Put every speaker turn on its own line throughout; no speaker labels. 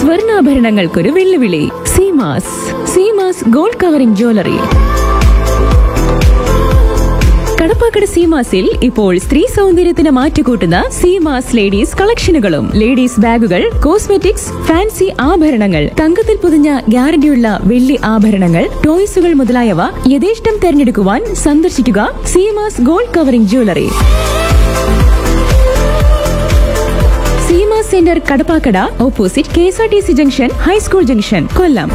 സ്വർണ്ണാഭരണങ്ങൾക്കൊരു വെല്ലുവിളി Seemas Seemas gold covering jewellery Kadappakada സീമാസിൽ ഇപ്പോൾ സ്ത്രീ സൗന്ദര്യത്തിന് മാറ്റുകൂട്ടുന്ന സീമാസ് ലേഡീസ് കളക്ഷനുകളും ലേഡീസ് ബാഗുകൾ കോസ്മെറ്റിക്സ് ഫാൻസി ആഭരണങ്ങൾ തങ്കത്തിൽ പൊതിഞ്ഞ ഗ്യാരണ്ടിയുള്ള വെള്ളി ആഭരണങ്ങൾ ടോയ്സുകൾ മുതലായവ യഥേഷ്ടം തെരഞ്ഞെടുക്കുവാൻ സന്ദർശിക്കുക Seemas gold covering jewellery Seema centre Kadappakada opposite K S R T C junction high school junction Kollam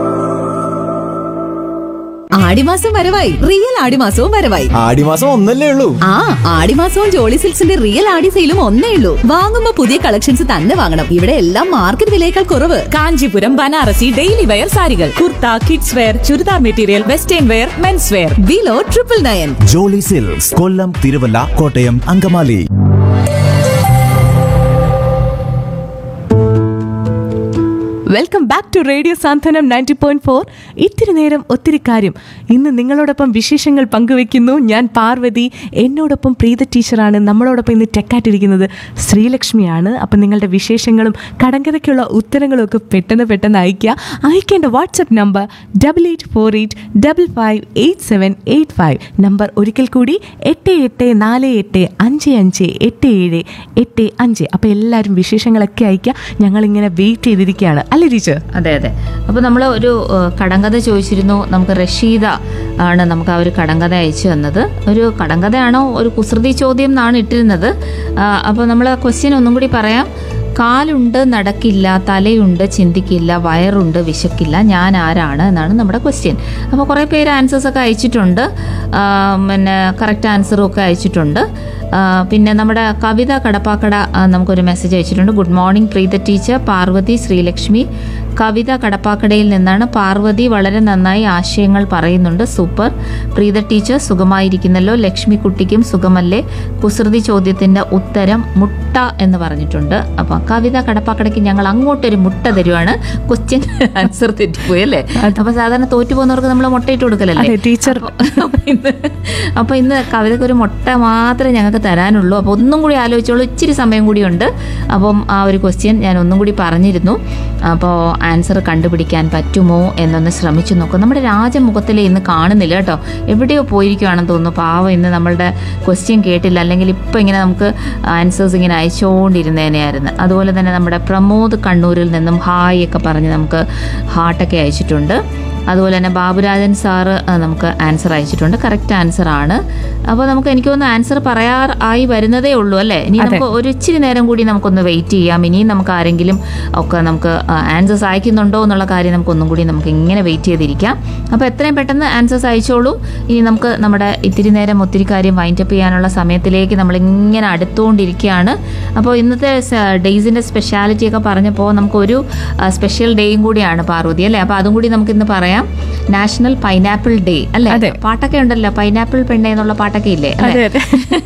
ആടിമാസം വരവായി റിയൽ ആടിമാസവും വരവായി
ആടിമാസം ഒന്നല്ലേ ഉള്ളൂ
ആ ആടിമാസവും ജോളി സിൽക്സിന്റെ റിയൽ ആടി സെയിലും ഒന്നേ ഉള്ളൂ വാങ്ങുമ്പോ പുതിയ കളക്ഷൻസ് തന്നെ വാങ്ങണം ഇവിടെ എല്ലാം മാർക്കറ്റ് വിലയേക്കാൾ കുറവ്
കാഞ്ചീപുരം ബനാറസി ഡെയിലി വെയർ സാരികൾ kurta kids wear churidar material western wear men's wear
below triple nine
Jolly silks Kollam Thiruvalla Kottayam Angamaly
welcome back to radio Santhwanam ninety point four ഇത്തിരി നേരം ഒത്തിരി കാര്യം ഇന്ന് നിങ്ങളോടൊപ്പം വിശേഷങ്ങൾ പങ്കുവെക്കുന്നു ഞാൻ പാർവതി എന്നോടൊപ്പം പ്രീത ടീച്ചറാണ് നമ്മളോടൊപ്പം ഇന്ന് ടെക്കായിട്ടിരിക്കുന്നത് ശ്രീലക്ഷ്മിയാണ് അപ്പം നിങ്ങളുടെ വിശേഷങ്ങളും കടങ്കഥയ്ക്കുള്ള ഉത്തരങ്ങളും ഒക്കെ പെട്ടെന്ന് പെട്ടെന്ന് അയയ്ക്കുക അയക്കേണ്ട WhatsApp number double eight four eight double five eight seven eight five number ഒരിക്കൽ കൂടി എട്ട് എട്ട് നാല് എട്ട് അഞ്ച് അഞ്ച് എട്ട് ഏഴ് എട്ട് അഞ്ച് അപ്പോൾ എല്ലാവരും വിശേഷങ്ങളൊക്കെ അയയ്ക്കുക ഞങ്ങളിങ്ങനെ വെയിറ്റ് ചെയ്തിരിക്കുകയാണ് അല്ലേ ടീച്ചർ
അതെ അതെ അപ്പോൾ നമ്മൾ ഒരു ഏഹ്, കടങ്കഥ ചോദിച്ചിരുന്നു നമുക്ക് റഷീദ ആണ് നമുക്ക് ആ ഒരു കടങ്കഥ അയച്ചു തന്നത് ഒരു കടങ്കഥയാണോ ഒരു കുസൃതി ചോദ്യം എന്നാണ് ഇട്ടിരുന്നത് അപ്പോൾ നമ്മൾ ക്വസ്റ്റ്യൻ ഒന്നും കൂടി പറയാം കാലുണ്ട് നടക്കില്ല തലയുണ്ട് ചിന്തിക്കില്ല വയറുണ്ട് വിശക്കില്ല ഞാൻ ആരാണ് എന്നാണ് നമ്മുടെ ക്വസ്റ്റ്യൻ അപ്പോൾ കുറേ പേര് ആൻസേഴ്സ് ഒക്കെ അയച്ചിട്ടുണ്ട് ആ, പിന്നെ കറക്റ്റ് ആൻസറും ഒക്കെ അയച്ചിട്ടുണ്ട് ആ, പിന്നെ നമ്മുടെ കവിത കടപ്പാക്കട ആ, നമുക്കൊരു മെസ്സേജ് അയച്ചിട്ടുണ്ട് good morning Preetha teacher Parvathy Sreelakshmi Kavitha കടപ്പാക്കടയിൽ നിന്നാണ് പാർവതി വളരെ നന്നായി ആശയങ്ങൾ പറയുന്നുണ്ട് സൂപ്പർ പ്രീത ടീച്ചർ സുഖമായിരിക്കുന്നല്ലോ ലക്ഷ്മി കുട്ടിക്കും സുഖമല്ലേ കുസൃതി ചോദ്യത്തിന്റെ ഉത്തരം മുട്ട എന്ന് പറഞ്ഞിട്ടുണ്ട് അപ്പം കവിത കടപ്പാക്കടയ്ക്ക് ഞങ്ങൾ അങ്ങോട്ടൊരു മുട്ട തരുവാണ് ക്വസ്റ്റ്യൻ ആൻസർ തെറ്റിപ്പോയി അല്ലേ അപ്പൊ സാധാരണ തോറ്റു പോകുന്നവർക്ക് നമ്മൾ മുട്ടയിട്ട് കൊടുക്കലല്ലേ
അതെ, ടീച്ചർ.
അപ്പൊ ഇന്ന് അപ്പൊ ഇന്ന് കവിതയ്ക്ക് ഒരു മുട്ട മാത്രമേ ഞങ്ങൾക്ക് തരാനുള്ളൂ അപ്പോൾ ഒന്നും കൂടി ആലോചിച്ചോളൂ ഇച്ചിരി സമയം കൂടിയുണ്ട് അപ്പം ആ ഒരു ക്വസ്റ്റ്യൻ ഞാൻ ഒന്നും കൂടി പറഞ്ഞിരുന്നു അപ്പോൾ ആൻസർ കണ്ടുപിടിക്കാൻ പറ്റുമോ എന്നൊന്ന് ശ്രമിച്ചു നോക്കും നമ്മുടെ രാജമുഖത്തിൽ ഇന്ന് കാണുന്നില്ല കേട്ടോ എവിടെയോ പോയിരിക്കുവാണെന്ന് തോന്നുന്നു പാവം ഇന്ന് നമ്മളുടെ ക്വസ്റ്റ്യൻ കേട്ടില്ല അല്ലെങ്കിൽ ഇപ്പം ഇങ്ങനെ നമുക്ക് ആൻസേഴ്സ് ഇങ്ങനെ അയച്ചുകൊണ്ടിരുന്നേനെയായിരുന്നു അതുപോലെ തന്നെ നമ്മുടെ പ്രമോദ് കണ്ണൂരിൽ നിന്നും ഹായ് ഒക്കെ പറഞ്ഞ് നമുക്ക് ഹാർട്ടൊക്കെ അയച്ചിട്ടുണ്ട് അതുപോലെ തന്നെ ബാബുരാജൻ സാറ് ആ, നമുക്ക് ആൻസർ അയച്ചിട്ടുണ്ട് കറക്റ്റ് ആൻസർ ആണ് അപ്പോൾ നമുക്ക് എനിക്ക് തോന്നുന്നു ആൻസർ പറയാർ ആയി വരുന്നതേ ഉള്ളൂ അല്ലേ ഇനി നമുക്ക് ഒരു ഇച്ചിരി നേരം കൂടി നമുക്കൊന്ന് വെയിറ്റ് ചെയ്യാം ഇനിയും നമുക്ക് ആരെങ്കിലും ഒക്കെ നമുക്ക് ആൻസേഴ്സ് അയക്കുന്നുണ്ടോ എന്നുള്ള കാര്യം നമുക്ക് ഒന്നും കൂടി നമുക്ക് ഇങ്ങനെ വെയിറ്റ് ചെയ്തിരിക്കാം അപ്പോൾ എത്രയും പെട്ടെന്ന് ആൻസേഴ്സ് അയച്ചോളൂ ഇനി നമുക്ക് നമ്മുടെ ഇത്തിരി നേരം ഒത്തിരി കാര്യം വൈൻഡപ്പ് ചെയ്യാനുള്ള സമയത്തിലേക്ക് നമ്മൾ ഇങ്ങനെ അടുത്തുകൊണ്ടിരിക്കുകയാണ് അപ്പോൾ ഇന്നത്തെ ഡേയ്സിൻ്റെ സ്പെഷ്യാലിറ്റി ഒക്കെ പറഞ്ഞപ്പോൾ നമുക്കൊരു സ്പെഷ്യൽ ഡേയും കൂടിയാണ് പാർവതി അല്ലേ അപ്പോൾ അതും കൂടി നമുക്ക് ഇന്ന് പറയാം നാഷണൽ പൈനാപ്പിൾ ഡേ അല്ലേ
അതെ.
പാട്ടൊക്കെ ഉണ്ടല്ലോ പൈനാപ്പിൾ പെണ്ണെ എന്നുള്ള പാട്ടൊക്കെ ഇല്ലേ
അതെ അതെ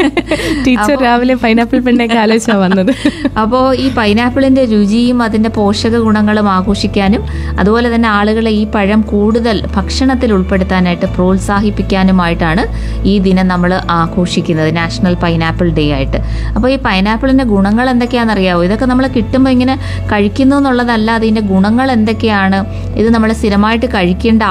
ടീച്ചർ രാവിലെ പൈനാപ്പിൾ പെണ്ണൊക്കെ ആലോചിച്ചാ വന്നത്
അപ്പോൾ ഈ പൈനാപ്പിളിന്റെ രുചിയും അതിന്റെ പോഷക ഗുണങ്ങളും ആഘോഷിക്കാനും അതുപോലെ തന്നെ ആളുകളെ ഈ പഴം കൂടുതൽ ഭക്ഷണത്തിൽ ഉൾപ്പെടുത്താനായിട്ട് പ്രോത്സാഹിപ്പിക്കാനുമായിട്ടാണ് ഈ ദിനം നമ്മൾ ആഘോഷിക്കുന്നത് നാഷണൽ പൈനാപ്പിൾ ഡേ ആയിട്ട് അപ്പോൾ ഈ പൈനാപ്പിളിന്റെ ഗുണങ്ങൾ എന്തൊക്കെയാണെന്നറിയാവോ ഇതൊക്കെ നമ്മൾ കിട്ടുമ്പോൾ ഇങ്ങനെ കഴിക്കുന്നു എന്നുള്ളതല്ല അതിന്റെ ഗുണങ്ങൾ എന്തൊക്കെയാണ് ഇത് നമ്മൾ സ്ഥിരമായിട്ട് കഴിക്കേണ്ട